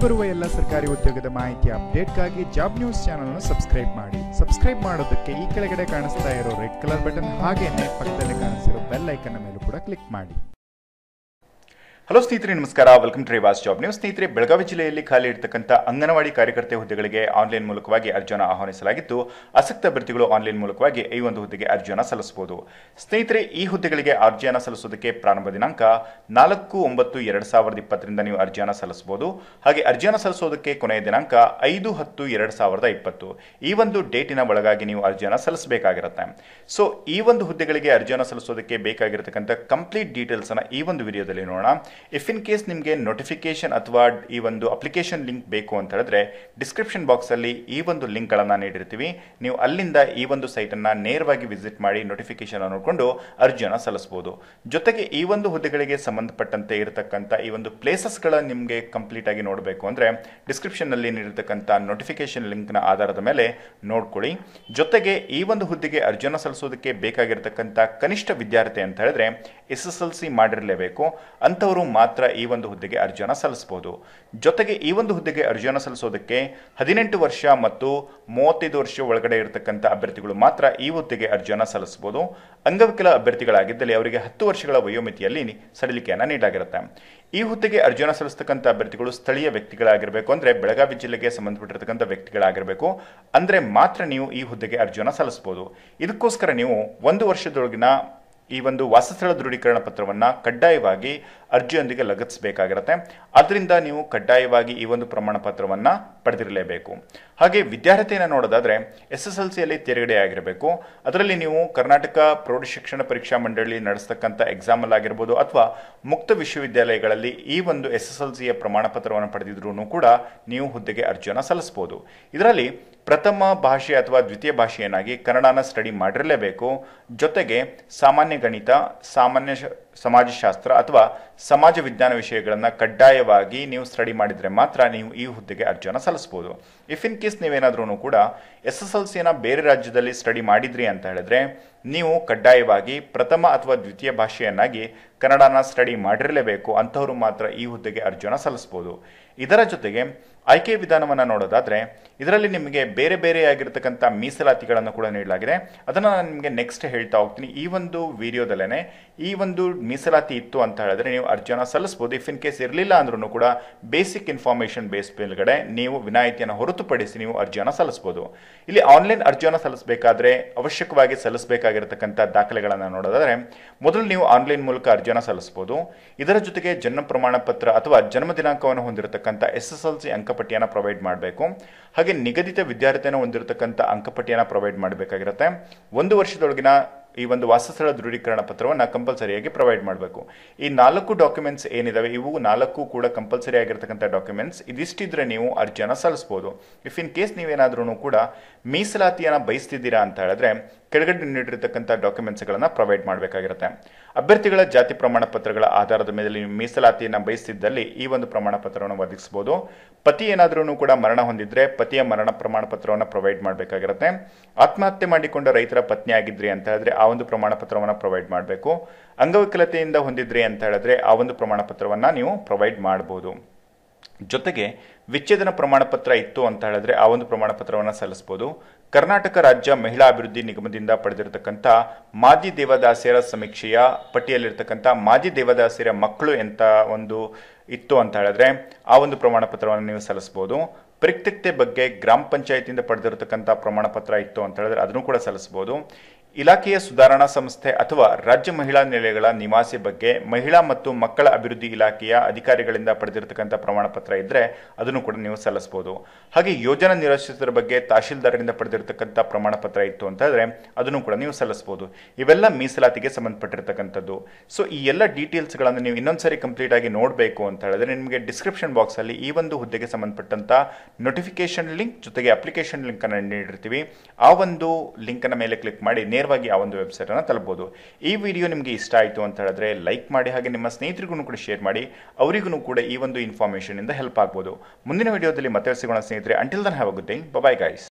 ಬರುವ ಎಲ್ಲ ಸರ್ಕಾರಿ ಉದ್ಯೋಗದ ಮಾಹಿತಿ ಅಪ್ಡೇಟ್ಗಾಗಿ ಜಾಬ್ ನ್ಯೂಸ್ ಚಾನಲ್ ಅನ್ನು ಸಬ್ಸ್ಕ್ರೈಬ್ ಮಾಡಿ ಸಬ್ಸ್ಕ್ರೈಬ್ ಮಾಡೋದಕ್ಕೆ ಈ ಕೆಳಗಡೆ ಕಾಣಿಸ್ತಾ ಇರೋ ರೆಡ್ ಕಲರ್ ಬಟನ್ ಹಾಗೇನೆ ಪಕ್ಕದಲ್ಲಿ ಕಾಣಿಸ್ತಿರೋ ಬೆಲ್ ಐಕನ್ ಮೇಲೂ ಕೂಡ ಕ್ಲಿಕ್ ಮಾಡಿ ಹಲೋ ಸ್ನೇಹಿತರೆ ನಮಸ್ಕಾರ welcome to Reva's job news ಸ್ನೇಹಿತರೆ ಬೆಳಗಾವಿ ಜಿಲ್ಲೆಯಲ್ಲಿ ಖಾಲಿ ಇರತಕ್ಕಂಥ ಅಂಗನವಾಡಿ ಕಾರ್ಯಕರ್ತೆ ಹುದ್ದೆಗಳಿಗೆ ಆನ್ಲೈನ್ ಮೂಲಕವಾಗಿ ಅರ್ಜಿಯನ್ನು ಆಹ್ವಾನಿಸಲಾಗಿದ್ದು ಆಸಕ್ತ ಅಭ್ಯರ್ಥಿಗಳು ಆನ್ಲೈನ್ ಮೂಲಕವಾಗಿ ಈ ಒಂದು ಹುದ್ದೆಗೆ ಅರ್ಜಿಯನ್ನು ಸಲ್ಲಿಸಬಹುದು ಸ್ನೇಹಿತರೆ ಈ ಹುದ್ದೆಗಳಿಗೆ ಅರ್ಜಿಯನ್ನು ಸಲ್ಲಿಸೋದಕ್ಕೆ ಪ್ರಾರಂಭ ದಿನಾಂಕ ನಾಲ್ಕು ಒಂಬತ್ತು ಎರಡು ಸಾವಿರದ ಇಪ್ಪತ್ತರಿಂದ ನೀವು ಅರ್ಜಿಯನ್ನು ಸಲ್ಲಿಸಬಹುದು ಹಾಗೆ ಅರ್ಜಿಯನ್ನು ಸಲ್ಲಿಸೋದಕ್ಕೆ ಕೊನೆಯ ದಿನಾಂಕ ಐದು ಹತ್ತು ಎರಡು ಸಾವಿರದ ಇಪ್ಪತ್ತು ಈ ಒಂದು ಡೇಟಿನ ಒಳಗಾಗಿ ನೀವು ಅರ್ಜಿಯನ್ನು ಸಲ್ಲಿಸಬೇಕಾಗಿರುತ್ತೆ ಸೊ ಈ ಒಂದು ಹುದ್ದೆಗಳಿಗೆ ಅರ್ಜಿಯನ್ನು ಸಲ್ಲಿಸೋದಕ್ಕೆ ಬೇಕಾಗಿರತಕ್ಕಂಥ ಕಂಪ್ಲೀಟ್ ಡೀಟೇಲ್ಸ್ ಅನ್ನ ಈ ಒಂದು ವಿಡಿಯೋದಲ್ಲಿ ನೋಡೋಣ ಇಫ್ ಇನ್ ಕೇಸ್ ನಿಮಗೆ ನೋಟಿಫಿಕೇಶನ್ ಅಥವಾ ಈ ಒಂದು ಅಪ್ಲಿಕೇಶನ್ ಲಿಂಕ್ ಬೇಕು ಅಂತ ಹೇಳಿದ್ರೆ ಡಿಸ್ಕ್ರಿಪ್ಷನ್ ಬಾಕ್ಸ್ ಅಲ್ಲಿ ಈ ಒಂದು ಲಿಂಕ್ ಗಳನ್ನ ನೀಡಿರ್ತೀವಿ ನೀವು ಅಲ್ಲಿಂದ ಈ ಒಂದು ಸೈಟ್ ಅನ್ನ ನೇರವಾಗಿ ವಿಸಿಟ್ ಮಾಡಿ ನೋಟಿಫಿಕೇಶನ್ ನೋಡಿಕೊಂಡು ಅರ್ಜಿಯನ್ನು ಸಲ್ಲಿಸಬಹುದು ಜೊತೆಗೆ ಈ ಒಂದು ಹುದ್ದೆಗಳಿಗೆ ಸಂಬಂಧಪಟ್ಟಂತೆ ಇರತಕ್ಕಂಥ ಈ ಒಂದು ಪ್ಲೇಸಸ್ ಗಳ ನಿಮಗೆ ಕಂಪ್ಲೀಟ್ ಆಗಿ ನೋಡಬೇಕು ಅಂದ್ರೆ ಡಿಸ್ಕ್ರಿಪ್ಷನ್ ನಲ್ಲಿ ನೀಡಿರ್ತಕ್ಕಂಥ ನೋಟಿಫಿಕೇಶನ್ ಲಿಂಕ್ ನ ಆಧಾರದ ಮೇಲೆ ನೋಡ್ಕೊಳ್ಳಿ ಜೊತೆಗೆ ಈ ಒಂದು ಹುದ್ದೆಗೆ ಅರ್ಜಿಯನ್ನು ಸಲ್ಲಿಸೋದಕ್ಕೆ ಬೇಕಾಗಿರತಕ್ಕಂಥ ಕನಿಷ್ಠ ವಿದ್ಯಾರ್ಥಿ ಅಂತ ಹೇಳಿದ್ರೆ ಎಸ್ ಎಸ್ ಎಲ್ ಸಿ ಮಾಡಿರಲೇಬೇಕು ಅಂಥವರು ಮಾತ್ರ ಈ ಒಂದು ಹುದ್ದೆಗೆ ಅರ್ಜಿಯನ್ನು ಸಲ್ಲಿಸಬಹುದು ಜೊತೆಗೆ ಈ ಒಂದು ಹುದ್ದೆಗೆ ಅರ್ಜಿಯನ್ನು ಸಲ್ಲಿಸೋದಕ್ಕೆ ಹದಿನೆಂಟು ವರ್ಷ ಮತ್ತು ಮೂವತ್ತೈದು ವರ್ಷ ಒಳಗಡೆ ಇರತಕ್ಕಂಥ ಅಭ್ಯರ್ಥಿಗಳು ಮಾತ್ರ ಈ ಹುದ್ದೆಗೆ ಅರ್ಜಿಯನ್ನು ಸಲ್ಲಿಸಬಹುದು ಅಂಗವಿಕಲ ಅಭ್ಯರ್ಥಿಗಳಾಗಿದ್ದಲ್ಲಿ ಅವರಿಗೆ ಹತ್ತು ವರ್ಷಗಳ ವಯೋಮಿತಿಯಲ್ಲಿ ಸಡಿಲಿಕೆಯನ್ನು ನೀಡಲಾಗಿರುತ್ತೆ ಈ ಹುದ್ದೆಗೆ ಅರ್ಜಿಯನ್ನು ಸಲ್ಲಿಸ್ತಕ್ಕಂಥ ಅಭ್ಯರ್ಥಿಗಳು ಸ್ಥಳೀಯ ವ್ಯಕ್ತಿಗಳಾಗಿರಬೇಕು ಅಂದ್ರೆ ಬೆಳಗಾವಿ ಜಿಲ್ಲೆಗೆ ಸಂಬಂಧಪಟ್ಟಿರ್ತಕ್ಕಂಥ ವ್ಯಕ್ತಿಗಳಾಗಿರಬೇಕು ಅಂದ್ರೆ ಮಾತ್ರ ನೀವು ಈ ಹುದ್ದೆಗೆ ಅರ್ಜಿಯನ್ನು ಸಲ್ಲಿಸಬಹುದು ಇದಕ್ಕೋಸ್ಕರ ನೀವು ಒಂದು ವರ್ಷದೊಳಗಿನ ಈ ಒಂದು ವಾಸಸ್ಥಳ ದೃಢೀಕರಣ ಪತ್ರವನ್ನು ಕಡ್ಡಾಯವಾಗಿ ಅರ್ಜಿಯೊಂದಿಗೆ ಲಗತ್ತಿಸಬೇಕಾಗಿರುತ್ತೆ ಅದರಿಂದ ನೀವು ಕಡ್ಡಾಯವಾಗಿ ಈ ಒಂದು ಪ್ರಮಾಣ ಪತ್ರವನ್ನು ಪಡೆದಿರಲೇಬೇಕು ಹಾಗೆ ವಿದ್ಯಾರ್ಥಿಯನ್ನು ನೋಡೋದಾದ್ರೆ ಎಸ್ ಎಸ್ ಎಲ್ ಸಿಯಲ್ಲಿ ತೇರ್ಗಡೆ ಆಗಿರಬೇಕು ಅದರಲ್ಲಿ ನೀವು ಕರ್ನಾಟಕ ಪ್ರೌಢಶಿಕ್ಷಣ ಪರೀಕ್ಷಾ ಮಂಡಳಿ ನಡೆಸ್ತಕ್ಕಂಥ ಎಕ್ಸಾಮಲ್ ಆಗಿರ್ಬೋದು ಅಥವಾ ಮುಕ್ತ ವಿಶ್ವವಿದ್ಯಾಲಯಗಳಲ್ಲಿ ಈ ಒಂದು ಎಸ್ ಎಸ್ ಎಲ್ ಸಿಯ ಪ್ರಮಾಣ ಪತ್ರವನ್ನು ಪಡೆದಿದ್ರೂ ಕೂಡ ನೀವು ಹುದ್ದೆಗೆ ಅರ್ಜಿಯನ್ನು ಸಲ್ಲಿಸಬಹುದು ಇದರಲ್ಲಿ ಪ್ರಥಮ ಭಾಷೆ ಅಥವಾ ದ್ವಿತೀಯ ಭಾಷೆಯನ್ನಾಗಿ ಕನ್ನಡನ ಸ್ಟಡಿ ಮಾಡಿರಲೇಬೇಕು ಜೊತೆಗೆ ಸಾಮಾನ್ಯ ಗಣಿತ ಸಾಮಾನ್ಯ ಶ- ಸಮಾಜಶಾಸ್ತ್ರ ಅಥವಾ ಸಮಾಜ ವಿಜ್ಞಾನ ವಿಷಯಗಳನ್ನು ಕಡ್ಡಾಯವಾಗಿ ನೀವು ಸ್ಟಡಿ ಮಾಡಿದರೆ ಮಾತ್ರ ನೀವು ಈ ಹುದ್ದೆಗೆ ಅರ್ಜಿಯನ್ನು ಸಲ್ಲಿಸಬಹುದು ಇಫ್ ಇನ್ ಕೇಸ್ ನೀವೇನಾದ್ರೂ ಕೂಡ ಎಸ್ ಎಸ್ ಎಲ್ ಸಿಯನ್ನು ಬೇರೆ ರಾಜ್ಯದಲ್ಲಿ ಸ್ಟಡಿ ಮಾಡಿದ್ರಿ ಅಂತ ಹೇಳಿದ್ರೆ ನೀವು ಕಡ್ಡಾಯವಾಗಿ ಪ್ರಥಮ ಅಥವಾ ದ್ವಿತೀಯ ಭಾಷೆಯನ್ನಾಗಿ ಕನ್ನಡನ ಸ್ಟಡಿ ಮಾಡಿರಲೇಬೇಕು ಅಂಥವ್ರು ಮಾತ್ರ ಈ ಹುದ್ದೆಗೆ ಅರ್ಜಿಯನ್ನು ಸಲ್ಲಿಸಬಹುದು ಇದರ ಜೊತೆಗೆ ಆಯ್ಕೆ ವಿಧಾನವನ್ನು ನೋಡೋದಾದ್ರೆ ಇದರಲ್ಲಿ ನಿಮಗೆ ಬೇರೆ ಬೇರೆ ಆಗಿರ್ತಕ್ಕಂಥ ಮೀಸಲಾತಿಗಳನ್ನು ಕೂಡ ನೀಡಲಾಗಿದೆ ಅದನ್ನು ನಾನು ನಿಮಗೆ ನೆಕ್ಸ್ಟ್ ಹೇಳ್ತಾ ಹೋಗ್ತೀನಿ ಈ ಒಂದು ವಿಡಿಯೋದಲ್ಲೇ ಈ ಒಂದು ಮೀಸಲಾತಿ ಇತ್ತು ಅಂತ ಹೇಳಿದ್ರೆ ನೀವು ಅರ್ಜಿಯನ್ನು ಸಲ್ಲಿಸಬಹುದು ಇಫ್ ಇನ್ ಕೇಸ್ ಇರಲಿಲ್ಲ ಅಂದ್ರೂ ಕೂಡ ಬೇಸಿಕ್ ಇನ್ಫಾರ್ಮೇಷನ್ ಬೇಸ್ ಮೇಲ್ಗಡೆ ನೀವು ವಿನಾಯಿತಿಯನ್ನು ಹೊರತುಪಡಿಸಿ ನೀವು ಅರ್ಜಿಯನ್ನು ಸಲ್ಲಿಸಬಹುದು ಇಲ್ಲಿ ಆನ್ಲೈನ್ ಅರ್ಜಿಯನ್ನು ಸಲ್ಲಿಸಬೇಕಾದ್ರೆ ಅವಶ್ಯಕವಾಗಿ ಸಲ್ಲಿಸಬೇಕಾಗಿರತಕ್ಕಂಥ ದಾಖಲೆಗಳನ್ನು ನೋಡೋದಾದ್ರೆ ಮೊದಲು ನೀವು ಆನ್ಲೈನ್ ಮೂಲಕ ಅರ್ಜಿಯನ್ನು ಸಲ್ಲಿಸಬಹುದು ಇದರ ಜೊತೆಗೆ ಜನ್ಮ ಪ್ರಮಾಣ ಪತ್ರ ಅಥವಾ ಜನ್ಮ ದಿನಾಂಕವನ್ನು ಹೊಂದಿರತಕ್ಕಂಥ ಎಸ್ ಎಸ್ ಎಲ್ ಸಿ ಅಂಕಪಟ್ಟಿಯನ್ನು ಪ್ರೊವೈಡ್ ಮಾಡಬೇಕು ಹಾಗೆ ನಿಗದಿತ ವಿದ್ಯಾರ್ಥಿಯನ್ನು ಹೊಂದಿರತಕ್ಕಂಥ ಅಂಕಪಟ್ಟಿಯನ್ನು ಪ್ರೊವೈಡ್ ಮಾಡಬೇಕಾಗಿರುತ್ತೆ ಒಂದು ವರ್ಷದೊಳಗಿನ ಈ ಒಂದು ವಾಸಸ್ಥಳ ದೃಢೀಕರಣ ಪತ್ರವನ್ನು ಕಂಪಲ್ಸರಿಯಾಗಿ ಪ್ರೊವೈಡ್ ಮಾಡಬೇಕು ಈ ನಾಲ್ಕು ಡಾಕ್ಯುಮೆಂಟ್ಸ್ ಏನಿದಾವೆ ಇವು ನಾಲ್ಕು ಕೂಡ ಕಂಪಲ್ಸರಿ ಆಗಿರ್ತಕ್ಕಂಥ ಡಾಕ್ಯುಮೆಂಟ್ಸ್ ಇದಿಷ್ಟಿದ್ರೆ ನೀವು ಅರ್ಜಿಯನ್ನು ಸಲ್ಲಿಸಬಹುದು ಇಫ್ ಇನ್ ಕೇಸ್ ನೀವೇನಾದ್ರೂ ಕೂಡ ಮೀಸಲಾತಿಯನ್ನು ಬಯಸ್ತಿದ್ದೀರಾ ಅಂತ ಹೇಳಿದ್ರೆ ಕೆಳಗಡೆ ನೀಡಿರ್ತಕ್ಕಂಥ ಡಾಕ್ಯುಮೆಂಟ್ಸ್ಗಳನ್ನು ಪ್ರೊವೈಡ್ ಮಾಡಬೇಕಾಗಿರುತ್ತೆ ಅಭ್ಯರ್ಥಿಗಳ ಜಾತಿ ಪ್ರಮಾಣ ಪತ್ರಗಳ ಆಧಾರದ ಮೇಲೆ ನೀವು ಮೀಸಲಾತಿಯನ್ನು ಬಯಸ್ತಿದ್ದಲ್ಲಿ ಈ ಒಂದು ಪ್ರಮಾಣ ಪತ್ರವನ್ನು ಒದಗಿಸಬಹುದು ಪತಿ ಏನಾದ್ರೂ ಕೂಡ ಮರಣ ಹೊಂದಿದ್ರೆ ಪತಿಯ ಮರಣ ಪ್ರಮಾಣ ಪತ್ರವನ್ನು ಪ್ರೊವೈಡ್ ಮಾಡಬೇಕಾಗಿರುತ್ತೆ ಆತ್ಮಹತ್ಯೆ ಮಾಡಿಕೊಂಡ ರೈತರ ಪತ್ನಿ ಆಗಿದ್ರಿ ಅಂತ ಹೇಳಿದ್ರೆ ಆ ಒಂದು ಪ್ರಮಾಣ ಪತ್ರವನ್ನು ಪ್ರೊವೈಡ್ ಮಾಡಬೇಕು ಅಂಗವಿಕಲತೆಯಿಂದ ಹೊಂದಿದ್ರಿ ಅಂತ ಹೇಳಿದ್ರೆ ಆ ಒಂದು ಪ್ರಮಾಣ ಪತ್ರವನ್ನು ನೀವು ಪ್ರೊವೈಡ್ ಮಾಡಬಹುದು ಜೊತೆಗೆ ವಿಚ್ಛೇದನ ಪ್ರಮಾಣ ಪತ್ರ ಇತ್ತು ಅಂತ ಹೇಳಿದ್ರೆ ಆ ಒಂದು ಪ್ರಮಾಣ ಪತ್ರವನ್ನು ಸಲ್ಲಿಸಬಹುದು ಕರ್ನಾಟಕ ರಾಜ್ಯ ಮಹಿಳಾ ಅಭಿವೃದ್ಧಿ ನಿಗಮದಿಂದ ಪಡೆದಿರತಕ್ಕಂಥ ಮಾಜಿ ದೇವದಾಸಿಯರ ಸಮೀಕ್ಷೆಯ ಪಟ್ಟಿಯಲ್ಲಿರ್ತಕ್ಕಂಥ ಮಾಜಿ ದೇವದಾಸಿಯರ ಮಕ್ಕಳು ಎಂತ ಒಂದು ಇತ್ತು ಅಂತ ಹೇಳಿದ್ರೆ ಆ ಒಂದು ಪ್ರಮಾಣ ಪತ್ರವನ್ನು ನೀವು ಸಲ್ಲಿಸಬಹುದು ಪರಿಕ್ತತೆ ಬಗ್ಗೆ ಗ್ರಾಮ ಪಂಚಾಯತಿಯಿಂದ ಪಡೆದಿರತಕ್ಕಂಥ ಪ್ರಮಾಣ ಪತ್ರ ಇತ್ತು ಅಂತ ಹೇಳಿದ್ರೆ ಅದನ್ನು ಕೂಡ ಸಲ್ಲಿಸಬಹುದು ಇಲಾಖೆಯ ಸುಧಾರಣಾ ಸಂಸ್ಥೆ ಅಥವಾ ರಾಜ್ಯ ಮಹಿಳಾ ನಿಲಯಗಳ ನಿವಾಸಿ ಬಗ್ಗೆ ಮಹಿಳಾ ಮತ್ತು ಮಕ್ಕಳ ಅಭಿವೃದ್ಧಿ ಇಲಾಖೆಯ ಅಧಿಕಾರಿಗಳಿಂದ ಪಡೆದಿರತಕ್ಕಂಥ ಪ್ರಮಾಣ ಪತ್ರ ಇದ್ರೆ ಅದನ್ನು ಕೂಡ ನೀವು ಸಲ್ಲಿಸಬಹುದು ಹಾಗೆ ಯೋಜನಾ ನಿರಾಶ್ರಿತರ ಬಗ್ಗೆ ತಹಶೀಲ್ದಾರರಿಂದ ಪಡೆದಿರತಕ್ಕಂಥ ಪ್ರಮಾಣ ಪತ್ರ ಇತ್ತು ಅಂತ ಹೇಳಿದ್ರೆ ಅದನ್ನು ಕೂಡ ನೀವು ಸಲ್ಲಿಸಬಹುದು ಇವೆಲ್ಲ ಮೀಸಲಾತಿಗೆ ಸಂಬಂಧಪಟ್ಟಿರ್ತಕ್ಕಂಥದ್ದು ಸೊ ಈ ಎಲ್ಲ ಡೀಟೇಲ್ಸ್ಗಳನ್ನು ನೀವು ಇನ್ನೊಂದ್ಸರಿ ಕಂಪ್ಲೀಟ್ ಆಗಿ ನೋಡಬೇಕು ಅಂತ ಹೇಳಿದ್ರೆ ನಿಮಗೆ ಡಿಸ್ಕ್ರಿಪ್ಷನ್ ಬಾಕ್ಸ್ ಅಲ್ಲಿ ಈ ಒಂದು ಹುದ್ದೆಗೆ ಸಂಬಂಧಪಟ್ಟಂತ ನೋಟಿಫಿಕೇಶನ್ ಲಿಂಕ್ ಜೊತೆಗೆ ಅಪ್ಲಿಕೇಶನ್ ಲಿಂಕ್ ಅನ್ನು ನೀಡಿರ್ತೀವಿ ಆ ಒಂದು ಲಿಂಕ್ ಅನ್ನ ಮೇಲೆ ಕ್ಲಿಕ್ ಮಾಡಿ ನೇರವಾಗಿ ಆ ಒಂದು ವೆಬ್ಸೈಟ್ ಅನ್ನು ತಲುಪಬಹುದು ಈ ವಿಡಿಯೋ ನಿಮಗೆ ಇಷ್ಟ ಆಯಿತು ಅಂತ ಹೇಳಿದ್ರೆ ಲೈಕ್ ಮಾಡಿ ಹಾಗೆ ನಿಮ್ಮ ಸ್ನೇಹಿತರಿಗೂ ಕೂಡ ಶೇರ್ ಮಾಡಿ ಅವರಿಗೂ ಕೂಡ ಈ ಒಂದು ಇನ್ಫಾರ್ಮೇಶನ್ ಇಂದ ಹೆಲ್ಪ್ ಆಗ್ಬೋದು ಮುಂದಿನ ವಿಡಿಯೋದಲ್ಲಿ ಮತ್ತೆ ಸಿಗೋಣ ಸ್ನೇಹಿತರೆ until then have a good day bye guys